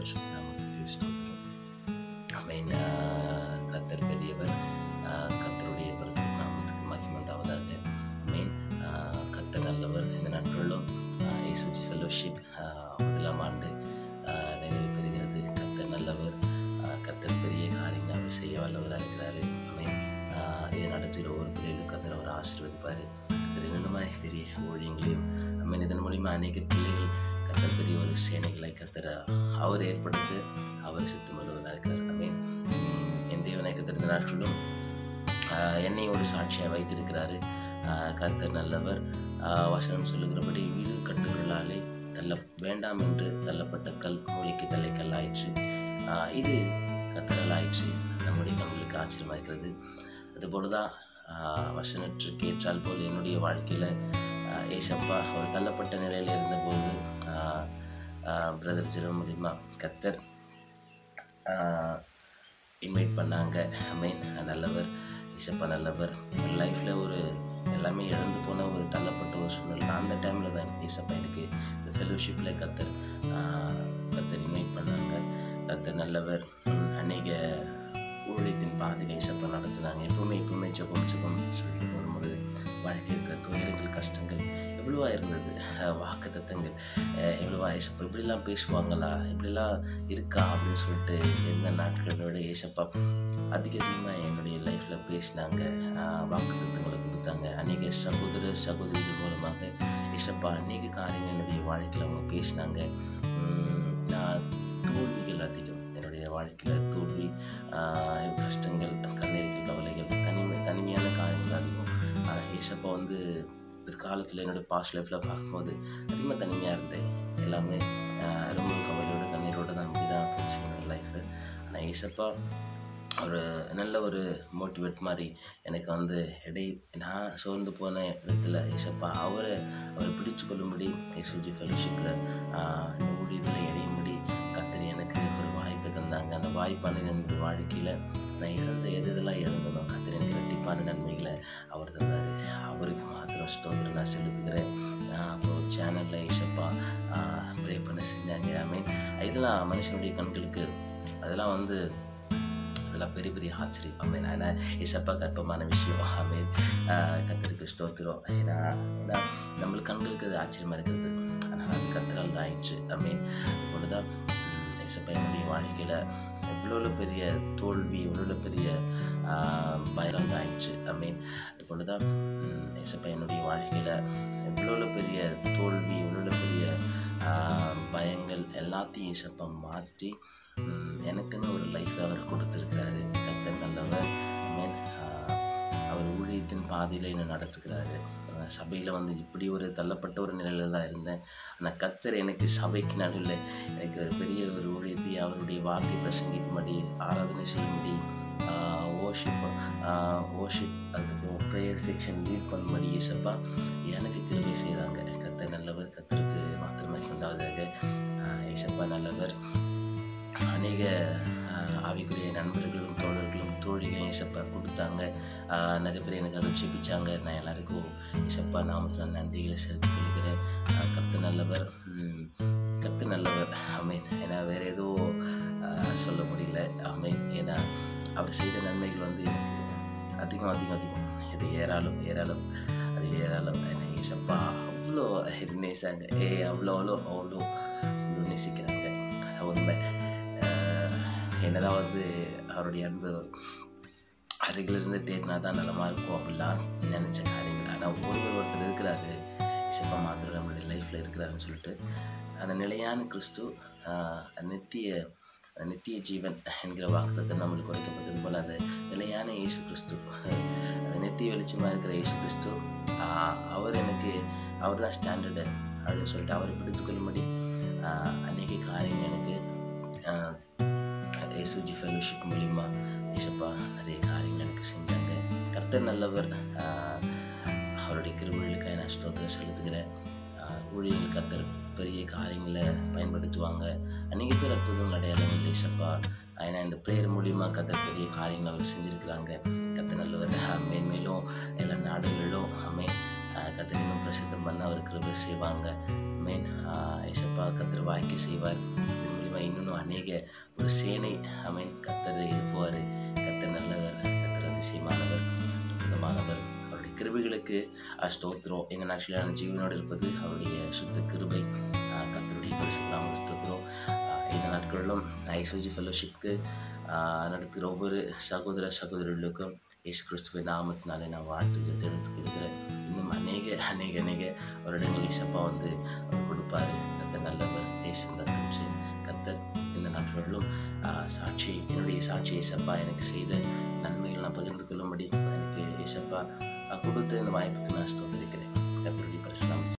பரிசுத்த நாமத்துக்கு ஸ்தோத்திரம் ஆமென் ஆஹ் கர்த்தர் பெரியவர் ஆஹ் கர்த்தருடைய பரிசுத்த நாமத்துக்கு மகிமை உண்டாவதாக ஆமென் ஆஹ் கர்த்தர் நல்லவர் இந்த நாட்களிலும் ஏசுஜி ஃபெலோஷிப் முதலாம் ஆண்டு ஆஹ் நிறைவு பெறுகிறது கர்த்தர் நல்லவர் ஆஹ் கர்த்தர் பெரிய காரியங்கள் அவர் செய்ய வல்லவராக இருக்கிறாரு ஆமென் ஆஹ் இதை நடத்துகிற ஒவ்வொரு பிள்ளைகளும் கர்த்தர் அவர் ஆசீர்வதிப்பார் கர்த்தர் இன்னுமாய் பெரிய ஊழியங்களையும் ஆமென் இதன் மூலிமா அநேக பிள்ளைகள் கர்த்தர் பெரிய ஒரு சேனைகளை கர்த்தர் அவர் ஏற்படுத்தி அவர் சித்தம் வல்லவராக இருக்கிறார் ஆமென் உம் என் தேவனை கர்த்தர் இந்த நாட்களிலும் ஆஹ் என்னை ஒரு சாட்சியாக வைத்திருக்கிறாரு ஆஹ் கர்த்தர் நல்லவர் ஆஹ் வசனம் சொல்லுகிறபடி வீடு கட்டுகளாலே தள்ள வேண்டாம் என்று தள்ளப்பட்ட கல் மூளைக்கு தலை கல்லாயிற்று ஆஹ் இது கத்தரல் ஆயிற்று நம்முடைய நம்மளுக்கு ஆச்சரியமாக இருக்கிறது அதுபோல தான் வசனற்றுக்கு ஏற்றால் போல் என்னுடைய வாழ்க்கையில் ஏசப்பா ஒரு தள்ளப்பட்ட நிலையில் இருந்தபோது பிரதர் ஜெரோ மூலிமா கத்தர் இன்வைட் பண்ணாங்க மீன் நல்லவர் இசப்பா நல்லவர் லைஃப்பில் ஒரு எல்லாமே இழந்து போன ஒரு தள்ளப்பட்ட ஒரு சூழ்நிலை அந்த டைமில் தான் இசப்பா எனக்கு இந்த ஃபெலோஷிப்பில் கத்தர் ஆஹ், கத்தர் இன்வைட் பண்ணாங்க கத்தர் நல்லவர் அநேக ஊழியத்தின் பாதையில் இசப்பா நடத்துனாங்க எப்பவுமே எப்பவுமே ஜெபம் ஜெபம் சொல்லிட்டு போகும்போது வாழ்க்கையில் இருக்கிற துயரங்கள் கஷ்டங்கள் எவ்வளவா இருந்தது வாக்கு தத்தங்கள் எவ்வளவா ஏசப்பா இப்படிலாம் பேசுவாங்களா இப்படிலாம் இருக்கா அப்படின்னு சொல்லிட்டு எந்த நாட்களோட ஏசப்பா அதிக அதிகமாக என்னுடைய லைஃப்பில் பேசினாங்க வாக்கு தத்தங்களை கொடுத்தாங்க அநேக சகோதர சகோதரிகள் மூலமாக ஏசப்பா அநேக காரியங்கள் என்னுடைய வாழ்க்கையில் அவங்க பேசினாங்க உம், நான் தோல்விகள் அதிகம் என்னுடைய வாழ்க்கையில் தோல்வி ஆஹ், கஷ்டங்கள் கண்ணீர்கள் கவலைகள் தனிமை தனிமையான காரியங்கள் அதிகம் ஆனால் ஏசப்பா வந்து காலத்தில் என்னோட பாஸ்ட் லைஃப்பில் பார்க்கும்போது அதிகமாக தனிமையாக இருந்தேன் எல்லாமே ஆஹ், ரொம்ப கவலையோட கண்ணீரோட தான் இப்படி தான் போச்சு என்னோட லைஃபு ஆனால் ஏசப்பா ஒரு நல்ல ஒரு மோட்டிவேட் மாதிரி எனக்கு வந்து இடை நான் சோர்ந்து போன இடத்துல ஏசப்பா அவரை அவரை பிடிச்சு கொள்ளும்படி எஸ்யூஜி ஃபெலோஷிப்பில் இந்த ஊழியத்தில் இடையும்படி கத்தரி எனக்கு ஒரு வாய்ப்பை தந்தாங்க அந்த வாய்ப்பானது என்னுடைய வாழ்க்கையில் நான் இழந்த எது எதெல்லாம் இழந்தனோ கத்தரி எனக்கு ரெட்டிப்பான நன்மைகளை அவர் தந்தார் அவருக்கு மாத்திரம் ஸ்தோத்திரம் நான் செலுத்துகிறேன் ஆஹ் அப்புறம் சேனலில் ஏசப்பா ப்ரே பண்ண செஞ்சாங்க ஐ மீன் இதெல்லாம் மனுஷனுடைய கண்களுக்கு அதெல்லாம் வந்து அதெல்லாம் பெரிய பெரிய ஆச்சரியம் ஐ மீன் ஏன்னா ஏசப்பா கற்பமான விஷயம் ஐ மீன் கத்திரிக்கு ஸ்தோத்திரம் ஏன்னா ஏன்னா நம்மளுக்கு கண்களுக்கு அது ஆச்சரியமாக இருக்குது ஆனால் அது கத்திரால் தான் ஆயிடுச்சு ஐ மீன் இப்பொழுது தான் ஏசப்பா என்னுடைய வாழ்க்கையில் எவ்வளோ பெரிய தோல்வி எவ்வளோ பெரிய பயம் தான் ஆயிடுச்சு ஐ மீன் இப்பொழுது தான் ஏசப்பா என்னுடைய வாழ்க்கையில் எவ்வளோ பெரிய தோல்வி எவ்வளோ பெரிய ஆஹ், பயங்கள் எல்லாத்தையும் ஏசப்பா மாற்றி உம், எனக்குன்னு ஒரு லைஃப் அவர் கொடுத்துருக்கிறாரு கத்தர் நல்லவர் மீன் அவர் ஊழியத்தின் பாதையில் என்னை நடத்துக்கிறாரு சபையில் வந்து இப்படி ஒரு தள்ளப்பட்ட ஒரு நிலையில் தான் இருந்தேன் ஆனால் கத்தர் எனக்கு சபைக்கு நடுவில் எனக்கு ஒரு பெரிய ஒரு ஊழியத்தை அவருடைய வார்த்தை பிரசங்கிக்கும்படி ஆராதனை செய்யும்படி ஓஷிப் ஓஷிப் அதுக்கு ப்ரேயர் செக்ஷன் லீட் பண்ணும்படி ஏசப்பா எனக்கு கிருபை செய்தாங்க கத்தர் நல்லவர் கத்தருக்கு மாத்திரமே உண்டாவதாக ஏசப்பா நல்லவர் அநேக ஆஹ், ஆவிக்குரிய நண்பர்களும் தோழர்களும் தோழிகளும் இசப்பா கொடுத்தாங்க ஆஹ், நிறைய பேர் எனக்காக ஜெபிச்சாங்க நான் எல்லாருக்கும் இசப்பா நாமத்தில் நன்றிகளை செலுத்திக் கொள்கிறேன் ஆஹ், கர்த்தர் நல்லவர் உம், கர்த்தர் நல்லவர் அமீன் ஏன்னா வேறு எதுவும் ஆஹ், சொல்ல முடியல அமீன் ஏன்னா அவர் செய்த நன்மைகள் வந்து எனக்கு அதிகம் அதிகம் அதிகம் இது ஏராளம் ஏராளம் அது ஏராளம் என்னை இசப்பா அவ்வளோ இது நேசாங்க ஏ அவ்வளோ அவ்வளோ அவ்வளோ அவ்வளோ நேசிக்கிறாங்க அதான் உண்மை ஆஹ் என்னதான் வந்து அவருடைய அன்பு அருகில் இருந்து தேடினா தான் நலமாக இருக்கும் அப்படிலாம் நினச்ச காரியங்கள் ஆனால் ஒருவர் ஒருத்தர் இருக்கிறாரு இசப்பா மாத்திரம் நம்மளுடைய லைஃப்பில் இருக்கிறாருன்னு சொல்லிட்டு அந்த நிலையான கிறிஸ்து ஆஹ் நித்திய நித்திய ஜீவன் என்கிற வாக்குத்தத்தை நம்மளுக்கு உரைக்கப்பட்டது போல் அந்த நிலையான இயேசு கிறிஸ்து அந்த நித்திய வெளிச்சமாக இருக்கிற இயேசு கிறிஸ்து ஆஹ் அவர் எனக்கு அவர் தான் ஸ்டாண்டர்டு அப்படின்னு சொல்லிட்டு அவரை பிடித்துக்கொள்ளும்படி ஆஹ் அநேக காரியங்கள் எனக்கு ஏசுஜி ஃபெலோஷிப் மூலிமா ஏசப்பா நிறைய காரியங்கள் எனக்கு செஞ்சாங்க கர்த்தர் நல்லவர் ஆஹ் அவருடைய கிருபைகளுக்காக நான் ஸ்தோத்திரம் செலுத்துகிறேன் ஆஹ் ஊழியர்கள் கர்த்தர் பெரிய காரியங்களை பயன்படுத்துவாங்க அநேக பேர் அற்புதங்கள் அடையாளங்கள் ஏசப்பா ஏன்னா இந்த ப்ரேயர் மூலிமா கத்தர் பெரிய காரியங்கள் அவர் செஞ்சுருக்கிறாங்க கத்த நல்லவர் ஆஹ் மேன்மேலும் எல்லா நாடுகளிலும் அமே கத்தர் இன்னும் பிரசித்தம் பண்ண அவர் கிருபை செய்வாங்க மெயின் ஏசப்பா கத்தர் வாழ்க்கை செய்வார் இது மூலிமா மூலியமாக இன்னும் அநேக ஒரு சேனை அமீன் கத்தர் எழுப்புவார் கத்தர் நல்லவர் கத்தர் அதிசயமானவர் அற்புதமானவர் அவருடைய கிருபைகளுக்கு அஹ், ஸ்தோத்திரம் இந்த நாட்களிலான ஜீவனோடு இருப்பது அவருடைய சுத்த கிருபை அஹ், கர்த்தருடைய பரிசுத்தநாம ஸ்தோத்திரம் அஹ், இந்த நாட்களிலும் ஐசோஜி ஃபெல்லோஷிப்க்கு நடத்துகிற ஒவ்வொரு சகோதர சகோதரர்களுக்கும் இயேசு கிறிஸ்துவின் நாமத்தினாலே நான் வாழ்த்துக்கள் தெரிவித்துக் கொள்கிறேன் இன்னும் அநேக அநேக அநேக வருடங்கள் இசப்பா வந்து அவர் கொடுப்பாரு கத்தர் நல்லவர் இயேசு ரத்தம் கத்தர் இந்த நாட்களிலும் ஆஹ், சாட்சி என்னுடைய சாட்சி இசப்பா எனக்கு செய்த நன்மைகள் நான் பகிர்ந்து கொள்ளும்படி எனக்கு இசப்பா கொடுத்த இந்த வாய்ப்புக்கு நான் ஸ்தோத்திரிக்கிறேன் கத்தருடைய பரிசுத்தம்